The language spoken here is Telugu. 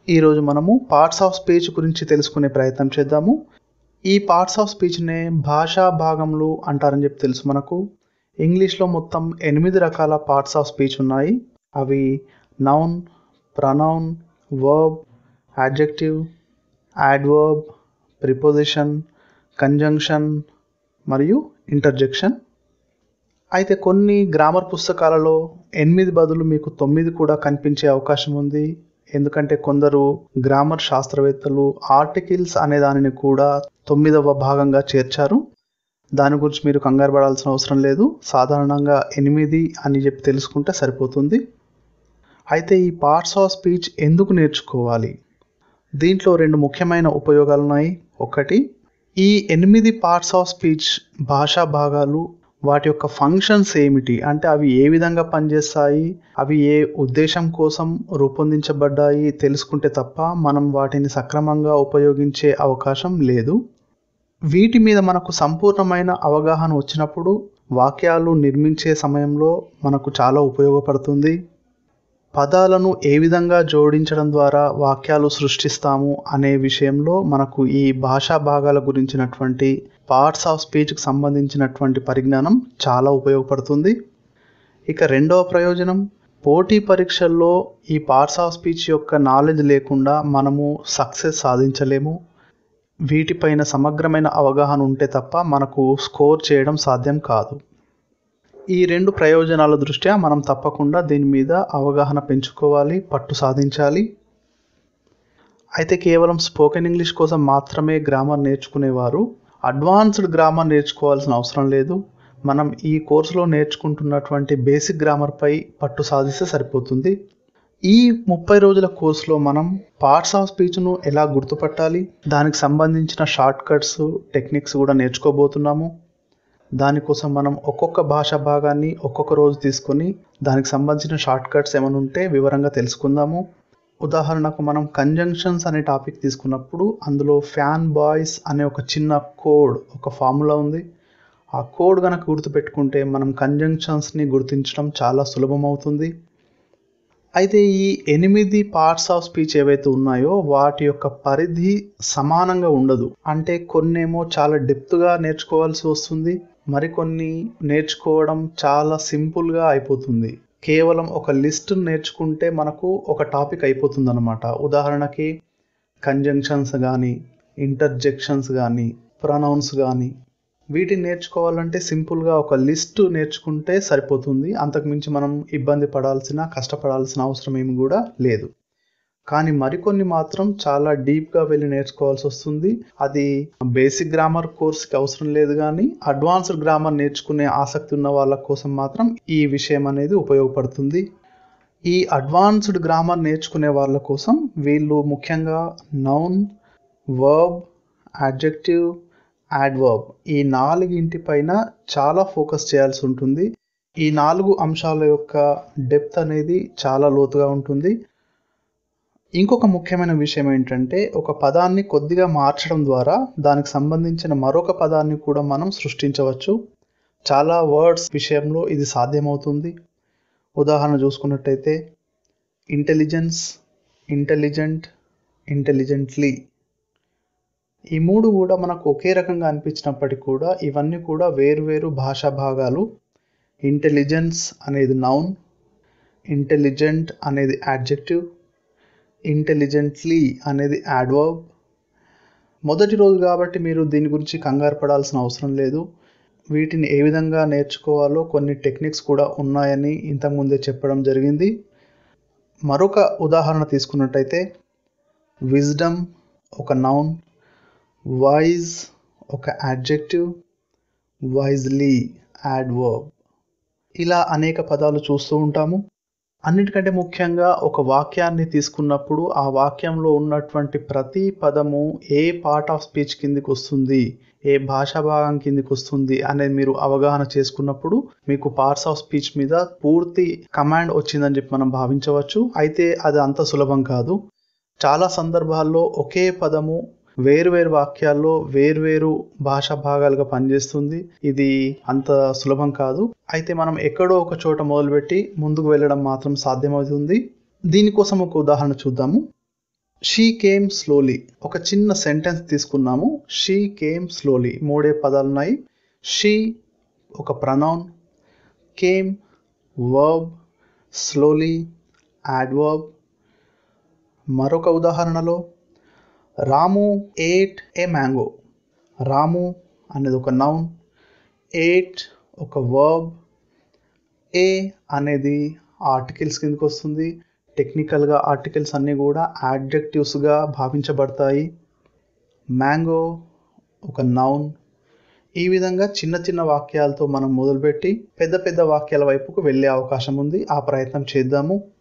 ఈరోజు మనము పార్ట్స్ ఆఫ్ స్పీచ్ గురించి తెలుసుకునే ప్రయత్నం చేద్దాము ఈ పార్ట్స్ ఆఫ్ స్పీచ్నే భాషా భాగములు అంటారని చెప్పి తెలుసు మనకు ఇంగ్లీష్లో మొత్తం ఎనిమిది రకాల పార్ట్స్ ఆఫ్ స్పీచ్ ఉన్నాయి అవి noun pronoun verb adjective adverb preposition conjunction మరియు ఇంటర్జెక్షన్ అయితే కొన్ని గ్రామర్ పుస్తకాలలో ఎనిమిది బదులు మీకు తొమ్మిది కూడా కనిపించే అవకాశం ఉంది ఎందుకంటే కొందరు గ్రామర్ శాస్త్రవేత్తలు ఆర్టికల్స్ అనే దానిని కూడా తొమ్మిదవ భాగంగా చేర్చారు దాని గురించి మీరు కంగారు పడాల్సిన అవసరం లేదు సాధారణంగా ఎనిమిది అని చెప్పి తెలుసుకుంటే సరిపోతుంది అయితే ఈ పార్ట్స్ ఆఫ్ స్పీచ్ ఎందుకు నేర్చుకోవాలి దీంట్లో రెండు ముఖ్యమైన ఉపయోగాలు ఉన్నాయి ఒకటి ఈ ఎనిమిది పార్ట్స్ ఆఫ్ స్పీచ్ భాషా భాగాలు వాటి యొక్క ఫంక్షన్స్ ఏమిటి అంటే అవి ఏ విధంగా పనిచేస్తాయి అవి ఏ ఉద్దేశం కోసం రూపొందించబడ్డాయి తెలుసుకుంటే తప్ప మనం వాటిని సక్రమంగా ఉపయోగించే అవకాశం లేదు వీటి మీద మనకు సంపూర్ణమైన అవగాహన వచ్చినప్పుడు వాక్యాలు నిర్మించే సమయంలో మనకు చాలా ఉపయోగపడుతుంది పదాలను ఏ విధంగా జోడించడం ద్వారా వాక్యాలు సృష్టిస్తాము అనే విషయంలో మనకు ఈ భాషా భాగాల గురించినటువంటి పార్ట్స్ ఆఫ్ స్పీచ్కి సంబంధించినటువంటి పరిజ్ఞానం చాలా ఉపయోగపడుతుంది ఇక రెండవ ప్రయోజనం పోటీ పరీక్షల్లో ఈ పార్ట్స్ ఆఫ్ స్పీచ్ యొక్క నాలెడ్జ్ లేకుండా మనము సక్సెస్ సాధించలేము వీటిపైన సమగ్రమైన అవగాహన ఉంటే తప్ప మనకు స్కోర్ చేయడం సాధ్యం కాదు ఈ రెండు ప్రయోజనాల దృష్ట్యా మనం తప్పకుండా దీని మీద అవగాహన పెంచుకోవాలి పట్టు సాధించాలి అయితే కేవలం స్పోకెన్ ఇంగ్లీష్ కోసం మాత్రమే గ్రామర్ నేర్చుకునేవారు అడ్వాన్స్డ్ గ్రామర్ నేర్చుకోవాల్సిన అవసరం లేదు మనం ఈ కోర్సులో నేర్చుకుంటున్నటువంటి బేసిక్ గ్రామర్పై పట్టు సాధిస్తే సరిపోతుంది ఈ ముప్పై రోజుల కోర్సులో మనం పార్ట్స్ ఆఫ్ స్పీచ్ను ఎలా గుర్తుపట్టాలి దానికి సంబంధించిన షార్ట్ కట్స్ టెక్నిక్స్ కూడా నేర్చుకోబోతున్నాము దానికోసం మనం ఒక్కొక్క భాష భాగాన్ని ఒక్కొక్క రోజు తీసుకొని దానికి సంబంధించిన షార్ట్ కట్స్ ఏమైనా ఉంటే వివరంగా తెలుసుకుందాము ఉదాహరణకు మనం కంజంక్షన్స్ అనే టాపిక్ తీసుకున్నప్పుడు అందులో ఫ్యాన్ బాయ్స్ అనే ఒక చిన్న కోడ్ ఒక ఫార్ములా ఉంది ఆ కోడ్ కనుక గుర్తుపెట్టుకుంటే మనం కంజంక్షన్స్ని గుర్తించడం చాలా సులభం అవుతుంది అయితే ఈ ఎనిమిది పార్ట్స్ ఆఫ్ స్పీచ్ ఏవైతే ఉన్నాయో వాటి యొక్క పరిధి సమానంగా ఉండదు అంటే కొన్నేమో చాలా డెప్త్గా నేర్చుకోవాల్సి వస్తుంది మరికొన్ని నేర్చుకోవడం చాలా సింపుల్గా అయిపోతుంది కేవలం ఒక లిస్ట్ నేర్చుకుంటే మనకు ఒక టాపిక్ అయిపోతుంది అనమాట ఉదాహరణకి కంజంక్షన్స్ కానీ ఇంటర్జెక్షన్స్ కానీ ప్రొనౌన్స్ కానీ వీటిని నేర్చుకోవాలంటే సింపుల్గా ఒక లిస్ట్ నేర్చుకుంటే సరిపోతుంది అంతకుమించి మనం ఇబ్బంది పడాల్సిన కష్టపడాల్సిన అవసరం ఏమి కూడా లేదు కానీ మరికొన్ని మాత్రం చాలా డీప్గా వెళ్ళి నేర్చుకోవాల్సి వస్తుంది అది బేసిక్ గ్రామర్ కోర్స్కి అవసరం లేదు కానీ అడ్వాన్స్డ్ గ్రామర్ నేర్చుకునే ఆసక్తి ఉన్న వాళ్ళ కోసం మాత్రం ఈ విషయం అనేది ఉపయోగపడుతుంది ఈ అడ్వాన్స్డ్ గ్రామర్ నేర్చుకునే వాళ్ళ కోసం వీళ్ళు ముఖ్యంగా నౌన్ వర్బ్ యాడ్జెక్టివ్ యాడ్వర్బ్ ఈ నాలుగింటి పైన చాలా ఫోకస్ చేయాల్సి ఉంటుంది ఈ నాలుగు అంశాల యొక్క డెప్త్ అనేది చాలా లోతుగా ఉంటుంది ఇంకొక ముఖ్యమైన విషయం ఏంటంటే ఒక పదాన్ని కొద్దిగా మార్చడం ద్వారా దానికి సంబంధించిన మరొక పదాన్ని కూడా మనం సృష్టించవచ్చు చాలా వర్డ్స్ విషయంలో ఇది సాధ్యమవుతుంది ఉదాహరణ చూసుకున్నట్టయితే ఇంటెలిజెన్స్ ఇంటెలిజెంట్ ఇంటెలిజెంట్లీ ఈ మూడు కూడా మనకు ఒకే రకంగా అనిపించినప్పటికీ కూడా ఇవన్నీ కూడా వేరువేరు భాషా భాగాలు ఇంటెలిజెన్స్ అనేది నౌన్ ఇంటెలిజెంట్ అనేది యాడ్జెక్టివ్ ఇంటెలిజెంట్లీ అనేది యాడ్వర్బ్ మొదటి రోజు కాబట్టి మీరు దీని గురించి కంగారు పడాల్సిన అవసరం లేదు వీటిని ఏ విధంగా నేర్చుకోవాలో కొన్ని టెక్నిక్స్ కూడా ఉన్నాయని ఇంతకుముందే చెప్పడం జరిగింది మరొక ఉదాహరణ తీసుకున్నట్టయితే విజ్డమ్ ఒక నౌన్ వైజ్ ఒక యాడ్జెక్టివ్ వైజ్లీ యాడ్వర్బ్ ఇలా అనేక పదాలు చూస్తూ ఉంటాము అన్నిటికంటే ముఖ్యంగా ఒక వాక్యాన్ని తీసుకున్నప్పుడు ఆ వాక్యంలో ఉన్నటువంటి ప్రతి పదము ఏ పార్ట్ ఆఫ్ స్పీచ్ కిందికి వస్తుంది ఏ భాషా భాగం కిందికి వస్తుంది అనేది మీరు అవగాహన చేసుకున్నప్పుడు మీకు పార్ట్స్ ఆఫ్ స్పీచ్ మీద పూర్తి కమాండ్ వచ్చిందని చెప్పి మనం భావించవచ్చు అయితే అది అంత సులభం కాదు చాలా సందర్భాల్లో ఒకే పదము వేరువేరు వాక్యాల్లో వేర్వేరు భాషా భాగాలుగా పనిచేస్తుంది ఇది అంత సులభం కాదు అయితే మనం ఎక్కడో ఒక చోట మొదలుపెట్టి ముందుకు వెళ్ళడం మాత్రం సాధ్యమవుతుంది దీనికోసం ఒక ఉదాహరణ చూద్దాము షీ కేమ్ స్లోలీ ఒక చిన్న సెంటెన్స్ తీసుకున్నాము షీ కేమ్ స్లోలీ మూడే పదాలు ఉన్నాయి షీ ఒక pronoun came verb slowly adverb మరొక ఉదాహరణలో Ramu ate a mango Ramu అనేది ఒక నౌన్ ఏట్ ఒక వర్బ్ ఏ అనేది ఆర్టికల్స్ కిందకి వస్తుంది టెక్నికల్గా ఆర్టికల్స్ అన్నీ కూడా యాడ్జెక్టివ్స్గా భావించబడతాయి మ్యాంగో ఒక నౌన్ ఈ విధంగా చిన్న చిన్న వాక్యాలతో మనం మొదలుపెట్టి పెద్ద పెద్ద వాక్యాల వైపుకు వెళ్ళే అవకాశం ఉంది ఆ ప్రయత్నం చేద్దాము